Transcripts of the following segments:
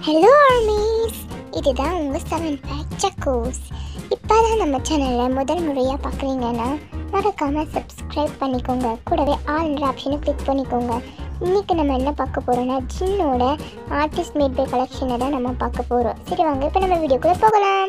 hello armies இதுதான் உங்கள் seven back சக்கோஸ் இப்போ தான் நம்ம சேனலில் முதல் முறையாக பார்க்குறீங்கன்னா மறக்காமல் சப்ஸ்கிரைப் பண்ணிக்கோங்க கூடவே ஆல் ஆப்ஷனை கிளிக் பண்ணிக்கோங்க இன்றைக்கி நம்ம என்ன பார்க்க போகிறோம்னா ஜின்னோட ஆர்டிஸ்ட் மேட் பை கலெக்ஷனை தான் நம்ம பார்க்க போகிறோம் சரி வாங்க இப்போ நம்ம வீடியோக்குள்ளே போகலாம்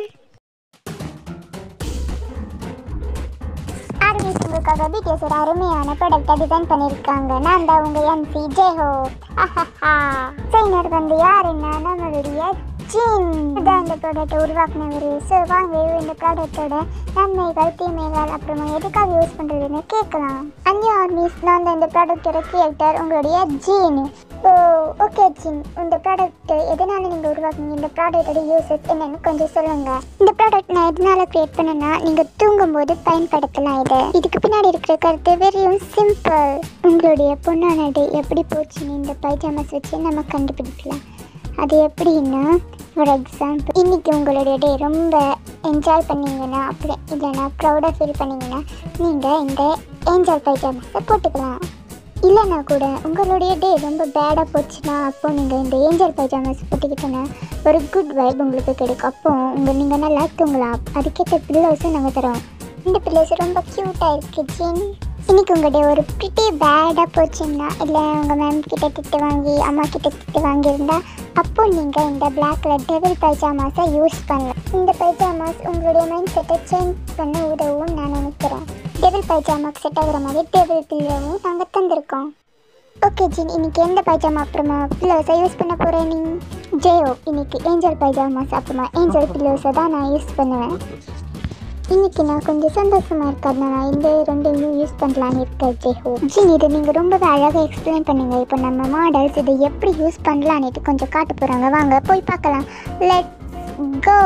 ஆர்மிஸ் உங்களுக்காக பிடிஎஸ் ஒரு அருமையான ப்ராடக்டை டிசைன் பண்ணியிருக்காங்க நான் தான் உங்கள் எம்சி ஜெஹோ டிசைனர் வந்து யாருன்னா நம்மளுடைய ஜீன் தான் இந்த ப்ராடக்ட்டை உருவாக்குனவர் ஸோ வாங்க இந்த ப்ராடக்ட்டோட நன்மைகள் தீமைகள் அப்புறமா எதுக்காக யூஸ் பண்ணுறதுன்னு கேட்கலாம் அந்நிய ஆர்மிஸ் நான் தான் இந்த ப்ராடக்ட்டோட கிரியேட்டர் உங்களுடைய ஜீன் ஓ ஓகே ஜின் இந்த ப்ராடக்ட் எதனால நீங்கள் உருவாக்குனீங்க இந்த ப்ராடக்டோட யூசஸ் என்னன்னு கொஞ்சம் சொல்லுங்க இந்த ப்ராடக்ட் நான் எதனால கிரியேட் பண்ணேன்னா நீங்கள் தூங்கும்போது பயன்படுத்தலாம் இதை இதுக்கு பின்னாடி இருக்கிற கருத்து வெறும் சிம்பிள் உங்களுடைய பொண்ணானது எப்படி போச்சுன்னு இந்த பைஜாமாஸ் வச்சு நம்ம கண்டுபிடிக்கலாம் அது எப்படின்னா ஃபார் எக்ஸாம்பிள் இன்னைக்கு உங்களுடைய டே ரொம்ப என்ஜாய் பண்ணீங்கன்னா அப்படி இல்லைன்னா ப்ரௌடாக ஃபீல் பண்ணீங்கன்னா நீங்கள் இந்த ஏஞ்சல் பைஜாமாஸை போட்டுக்கலாம் இல்லைன்னா கூட உங்களுடைய டே ரொம்ப பேடாக போச்சுன்னா அப்போ நீங்கள் இந்த ஏஞ்சல் பைஜாமாஸ் போட்டுக்கிட்டோன்னா ஒரு குட் வைப் உங்களுக்கு கிடைக்கும் அப்போ உங்கள் நீங்கள் நல்லா தூங்கலாம் அதுக்கேற்ற பில்லோஸும் நாங்கள் தரோம் இந்த பில்லோஸ் ரொம்ப க்யூட்டாக இருக்குது ஜின் இன்னைக்கு உங்கள் டே ஒரு பிரிட்டி பேடாக போச்சுன்னா இல்லை உங்கள் மேம் கிட்ட திட்டு வாங்கி அம்மா கிட்ட திட்டு வாங்கியிருந்தா அப்போ நீங்கள் இந்த பிளாக் கலர் டெவில் பைஜாமாஸை யூஸ் பண்ணலாம் இந்த பைஜாமாஸ் உங்களுடைய மைண்ட் செட்டை சேஞ்ச் பண்ண உதவும் நான் நினைக்கிறேன் டெவில் பைஜாமாக்கு செட் ஆகுற மாதிரி டெவில் பில்லோவும் நாங்கள் தந்திருக்கோம் ஓகே ஜின் இன்னைக்கு எந்த பைஜாமா அப்புறமா பில்லோஸை யூஸ் பண்ண போகிறேன் நீ ஜேஓ இன்னைக்கு ஏஞ்சல் பைஜாமாஸ் அப்புறமா ஏஞ்சல் பில்லோஸை தான் நான் யூஸ் பண்ணுவேன் இன்னைக்கு நான் கொஞ்சம் சந்தோஷமா இருக்கிறதுனால இந்த ரெண்டையும் யூஸ் பண்ணலான்னு இருக்கேன் ஜெஹோ ஜின் இது நீங்கள் ரொம்பவே அழகாக எக்ஸ்பிளைன் பண்ணுங்க இப்போ நம்ம மாடல்ஸ் இதை எப்படி யூஸ் பண்ணலான்னுட்டு கொஞ்சம் காட்ட போகிறாங்க வாங்க போய் பார்க்கலாம் லெட் கோ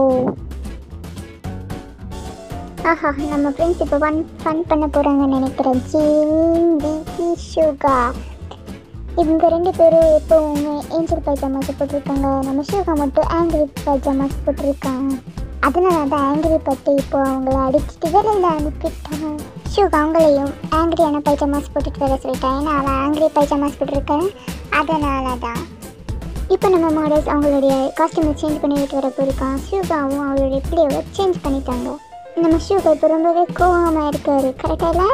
ஆஹா நம்ம ஃப்ரெண்ட்ஸ் இப்போ ஒன் ஃபன் பண்ண போகிறாங்கன்னு நினைக்கிறேன் ஜீன் விக்கி சுகா இவங்க ரெண்டு பேரும் எப்போவுமே ஏஞ்சல் பைஜாமாஸ் போட்டிருக்காங்க நம்ம ஷூகா மட்டும் ஆங்கிரி பைஜாமாஸ் போட்டிருக்காங்க அதனால தான் ஆங்கிரி பட்டு இப்போ அவங்கள அடிச்சுட்டு வெளியில் அனுப்பிட்டாங்க ஷூகா அவங்களையும் ஆங்கிரியான பைஜாமாஸ் போட்டுட்டு வர சொல்லிட்டாங்க ஏன்னா அவன் ஆங்கிரி பைஜாமாஸ் போட்டிருக்கான் அதனால தான் இப்போ நம்ம மாடல்ஸ் அவங்களுடைய காஸ்டியூமை சேஞ்ச் பண்ணிட்டு வர போயிருக்கான் ஷூகாவும் அவளுடைய பிள்ளையோட சேஞ்ச் பண்ணிட்டாங்க நம்ம ஷூகா இப்போ ரொம்பவே கோவமாக இருக்காரு கரெக்டாக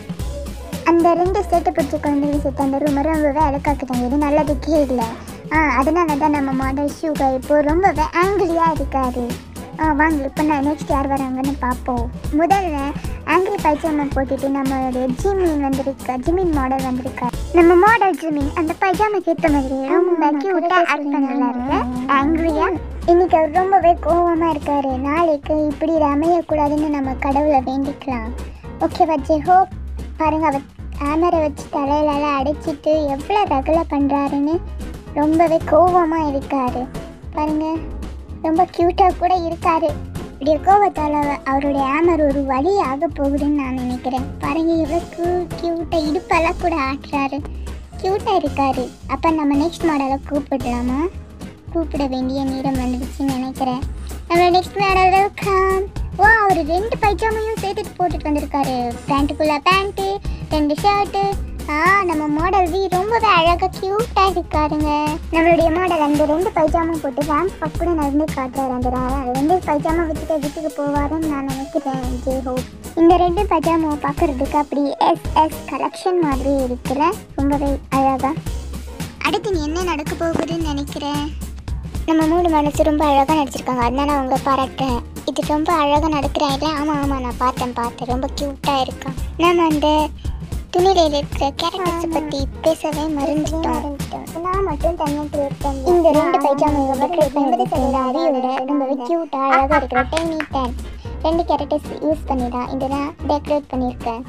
அந்த ரெண்டு சேட்டை பிடிச்ச குழந்தைங்க சேர்த்து அந்த ரூமை ரொம்பவே அழகாக்கிட்டாங்க இது நல்லதுக்கே இல்லை ஆ அதனால தான் நம்ம மாடல் ஷூகா இப்போ ரொம்பவே ஆங்கிரியாக இருக்காரு ஆ வாங்க இப்போ நான் நெக்ஸ்ட் யார் வராங்கன்னு பார்ப்போம் முதல்ல ஆங்கிரி பைஜாமா போட்டுட்டு நம்மளுடைய ஜிமின் வந்திருக்கா ஜிமின் மாடல் வந்திருக்கா நம்ம மாடல் ஜிமின் அந்த பைஜாமாக்கு ஏற்ற மாதிரி ரொம்ப க்யூட்டாக ஆக்ட் பண்ணுறாரு ஆங்கிரியா இன்னைக்கு அவர் ரொம்பவே கோவமாக இருக்காரு நாளைக்கு இப்படி இது அமையக்கூடாதுன்னு நம்ம கடவுளை வேண்டிக்கலாம் ஓகேவா ஜெஹோ பாருங்க அவர் கேமரா வச்சு தலையிலலாம் அடைச்சிட்டு எவ்வளோ ரகலை பண்ணுறாருன்னு ரொம்பவே கோவமாக இருக்காரு பாருங்க ரொம்ப க்யூட்டாக கூட இருக்காரு இப்படி கோவத்தால் அவ- அவருடைய ஆமர் ஒரு வழி ஆக போகுதுன்னு நான் நினைக்கிறேன் பாருங்க எவ்வளோ க்யூ க்யூட்டாக இடுப்பெல்லாம் கூட ஆட்டுறாரு க்யூட்டாக இருக்காரு அப்போ நம்ம நெக்ஸ்ட் மாடலை கூப்பிடலாமா கூப்பிட வேண்டிய நேரம் வந்துடுச்சுன்னு நினைக்கிறேன் நம்ம நெக்ஸ்ட் மாடல் வெல்கம் வா அவர் ரெண்டு பைஜாமையும் சேர்த்துட்டு போட்டுட்டு வந்திருக்காரு பேண்ட்டுக்குள்ள பேண்ட்டு ரெண்டு ஷர்ட்டு ஆ நம்ம மாடல் வி ரொம்பவே அழகாக க்யூட்டாக இருக்காருங்க நம்மளுடைய மாடல் அந்த ரெண்டு பைஜாமா போட்டு ரேம்ப் பக் கூட நடந்து காட்டுறாரு அந்த ரா- ரெண்டு பைஜாமா வச்சுட்டு வீட்டுக்கு போவாருன்னு நான் நினைக்கிறேன் ஜே ஹோப் இந்த ரெண்டு பைஜாமாவை பார்க்கறதுக்கு அப்படி எஸ் எஸ் கலெக்ஷன் மாதிரி இருக்குல்ல ரொம்பவே அழகா அடுத்து நீ என்ன நடக்க போகுதுன்னு நினைக்கிறேன் நம்ம மூணு மனசு ரொம்ப அழகாக நடிச்சிருக்காங்க அதனால அவங்க பாராட்டுறேன் இது ரொம்ப அழகாக நடக்கிறேன் இல்லை ஆமாம் ஆமாம் நான் பார்த்தேன் பார்த்தேன் ரொம்ப க்யூட்டாக இருக்கான் நம்ம அந்த துணிலையில் இருக்கிற கேரக்டர்ஸை பற்றி பேசவே மறந்துட்டோம் நான் மட்டும் தனியாக கிரியேட் பண்ணி இந்த ரெண்டு பைஜாமாவை கிரியேட் பண்ணது சரிங்களா அரியோட ரொம்பவே க்யூட்டாக அழகாக இருக்கிற டெய்னி டென் ரெண்டு கேரக்டர்ஸ் யூஸ் பண்ணி தான் இதை நான் டெக்கரேட் பண்ணியிருக்கேன்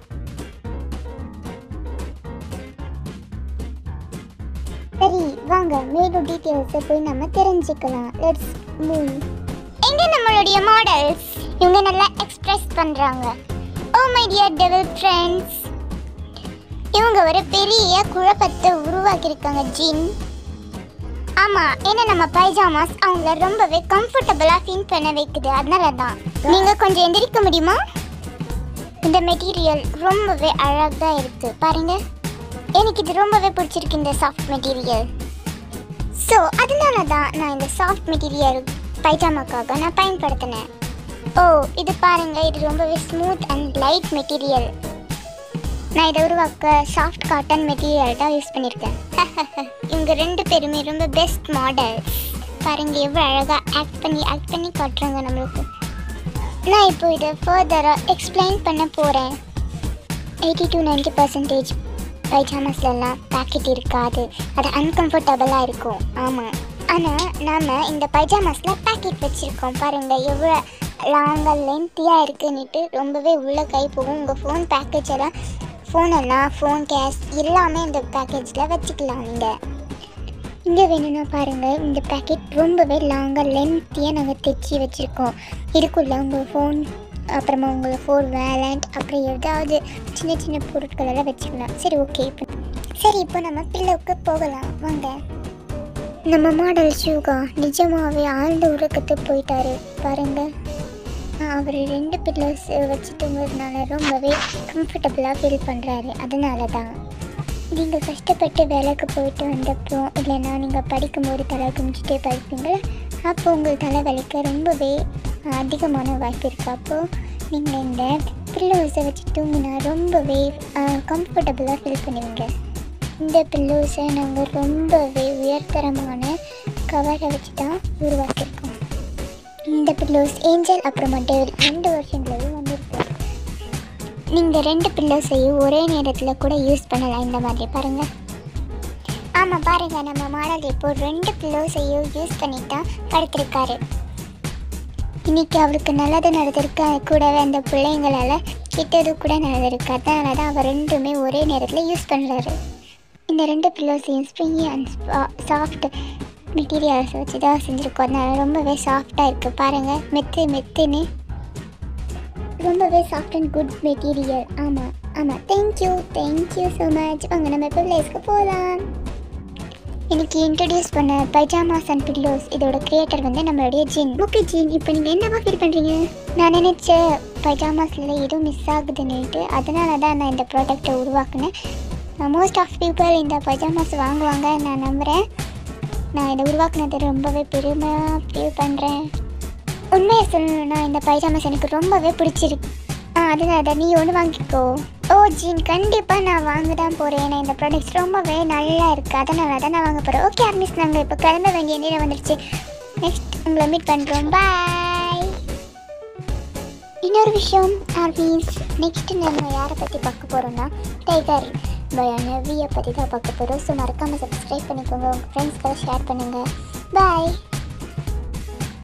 சரி வாங்க மேலும் டீட்டெயில்ஸை போய் நம்ம தெரிஞ்சுக்கலாம் லெட்ஸ் மூவ் எங்க நம்மளுடைய மாடல்ஸ் இவங்க நல்லா எக்ஸ்பிரஸ் பண்றாங்க oh my dear devil friends இவங்க ஒரு பெரிய குழப்பத்தை உருவாக்கியிருக்காங்க ஜின் ஆமா ஏன்னா நம்ம பைஜாமாஸ் அவங்கள ரொம்பவே கம்ஃபர்டபுளா ஃபீல் பண்ண வைக்குது அதனால தான் நீங்க கொஞ்சம் எந்திரிக்க முடியுமா இந்த மெட்டீரியல் ரொம்பவே அழகா இருக்கு பாருங்க எனக்கு இது ரொம்பவே பிடிச்சிருக்கு இந்த சாஃப்ட் மெட்டீரியல் ஸோ அதனால தான் நான் இந்த சாஃப்ட் மெட்டீரியல் பைஜாமாக்காக நான் பயன்படுத்தினேன் ஓ இது பாருங்க இது ரொம்பவே ஸ்மூத் அண்ட் லைட் மெட்டீரியல் நான் இதை உருவாக்க சாஃப்ட் காட்டன் மெட்டீரியல் தான் யூஸ் பண்ணியிருக்கேன் இவங்க ரெண்டு பேருமே ரொம்ப பெஸ்ட் மாடல் பாருங்க எவ்வளோ அழகாக ஆக்ட் பண்ணி ஆக்ட் பண்ணி காட்டுறாங்க நம்மளுக்கு நான் இப்போ இதை ஃபர்தராக எக்ஸ்பிளைன் பண்ண போகிறேன் எயிட்டி டு நைன்டி பர்சன்டேஜ் பைஜாமாஸ்லலாம் பேக்கெட் இருக்காது அது அன்கம்ஃபர்டபுளாக இருக்கும் ஆமாம் ஆனால் நாம் இந்த பைஜாமாஸில் பேக்கெட் வச்சுருக்கோம் பாருங்கள் எவ்வளோ லாங்காக லென்த்தியாக இருக்குன்னுட்டு ரொம்பவே உள்ளே கை போகும் உங்கள் ஃபோன் பேக்கேஜ் எல்லாம் ஃபோன் எல்லாம் ஃபோன் கேஸ் எல்லாமே இந்த பேக்கேஜில் வச்சுக்கலாம் நீங்கள் இங்கே வேணும்னா பாருங்கள் இந்த பேக்கெட் ரொம்பவே லாங்காக லென்த்தியாக நாங்கள் தைச்சி வச்சுருக்கோம் இதுக்குள்ள உங்கள் ஃபோன் அப்புறமா உங்கள் ஃபோன் வேலண்ட் அப்புறம் ஏதாவது சின்ன சின்ன பொருட்கள் எல்லாம் வச்சுக்கலாம் சரி ஓகே இப்போ சரி இப்போ நம்ம பில்லோவுக்கு போகலாம் வாங்க நம்ம மாடல் ஷூகா நிஜமாவே ஆழ்ந்த உறக்கத்துக்கு போயிட்டாரு பாருங்க அவர் ரெண்டு பில்லர்ஸ் வச்சு தூங்குறதுனால ரொம்பவே கம்ஃபர்டபுளாக ஃபீல் பண்ணுறாரு அதனால தான் நீங்கள் கஷ்டப்பட்டு வேலைக்கு போயிட்டு வந்தப்போ இல்லைன்னா நீங்கள் படிக்கும்போது தலை குமிச்சிட்டே படிப்பீங்களா அப்போ உங்கள் தலை வலிக்க ரொம்பவே அதிகமான வாய்ப்பு இருக்குது அப்போது நீங்கள் இந்த பில்லோஸை வச்சு தூங்கினா ரொம்பவே கம்ஃபர்டபுளாக ஃபீல் பண்ணுவீங்க இந்த பில்லோஸை நாங்கள் ரொம்பவே உயர்தரமான கவரை வச்சு தான் உருவாக்கியிருக்கோம் இந்த பில்லோஸ் ஏஞ்சல் அப்புறமா டேவில் ரெண்டு வருஷங்களையும் வந்திருக்கு நீங்கள் ரெண்டு பில்லோஸையும் ஒரே நேரத்தில் கூட யூஸ் பண்ணலாம் இந்த மாதிரி பாருங்கள் ஆமாம் பாருங்கள் நம்ம மாடல் இப்போ ரெண்டு பில்லோஸையும் யூஸ் பண்ணிட்டு தான் படுத்திருக்காரு இன்னைக்கு அவருக்கு நல்லது நடந்திருக்கு அது கூடவே அந்த பிள்ளைங்களால கெட்டது கூட நடந்திருக்கு அதனால தான் அவர் ரெண்டுமே ஒரே நேரத்தில் யூஸ் பண்ணுறாரு இந்த ரெண்டு பில்லோஸையும் ஸ்ப்ரிங்கி அண்ட் சாஃப்ட் மெட்டீரியல்ஸ் வச்சு தான் செஞ்சுருக்கோம் அதனால ரொம்பவே சாஃப்டாக இருக்குது பாருங்கள் மெத்து மெத்துன்னு ரொம்பவே சாஃப்ட் அண்ட் குட் மெட்டீரியல் ஆமாம் ஆமாம் தேங்க்யூ தேங்க்யூ ஸோ மச் வாங்க நம்ம இப்போ பிளேஸ்க்கு போகலாம் இன்னைக்கு இன்ட்ரடியூஸ் பண்ண பைஜாமாஸ் அண்ட் பில்லோஸ் இதோட கிரியேட்டர் வந்து நம்மளுடைய ஜின் ஓகே ஜின் இப்போ நீங்கள் என்னவா ஃபீல் பண்ணுறீங்க நான் நினச்ச பைஜாமாஸில் எதுவும் மிஸ் ஆகுதுன்னுட்டு அதனால தான் நான் இந்த ப்ராடக்ட்டை உருவாக்குனேன் மோஸ்ட் ஆஃப் பீப்புள் இந்த பைஜாமாஸ் வாங்குவாங்க நான் நம்புகிறேன் நான் இதை உருவாக்குனது ரொம்பவே பெருமையாக ஃபீல் பண்ணுறேன் உண்மையை சொல்லணும்னா இந்த பைஜாமாஸ் எனக்கு ரொம்பவே பிடிச்சிருக்கு ஆ அதனால தான் நீ ஒன்று வாங்கிக்கோ ஓ ஜீன் கண்டிப்பாக நான் வாங்க தான் போகிறேன் ஏன்னா இந்த ப்ராடக்ட்ஸ் ரொம்பவே நல்லா இருக்குது அதனால தான் நான் வாங்க போகிறேன் ஓகே ஆர்மிஸ் நாங்கள் இப்போ கிளம்ப வேண்டிய நேரம் வந்துடுச்சு நெக்ஸ்ட் உங்களை மீட் பண்ணுறோம் பாய் இன்னொரு விஷயம் ஆர்மிஸ் நெக்ஸ்ட் நம்ம யாரை பற்றி பார்க்க போகிறோம்னா டைகர் பயானவியை பற்றி தான் பார்க்க போகிறோம் ஸோ மறக்காமல் சப்ஸ்கிரைப் பண்ணிக்கோங்க உங்கள் ஃப்ரெண்ட்ஸ்க்கு ஷேர் பண்ணுங்கள் பாய்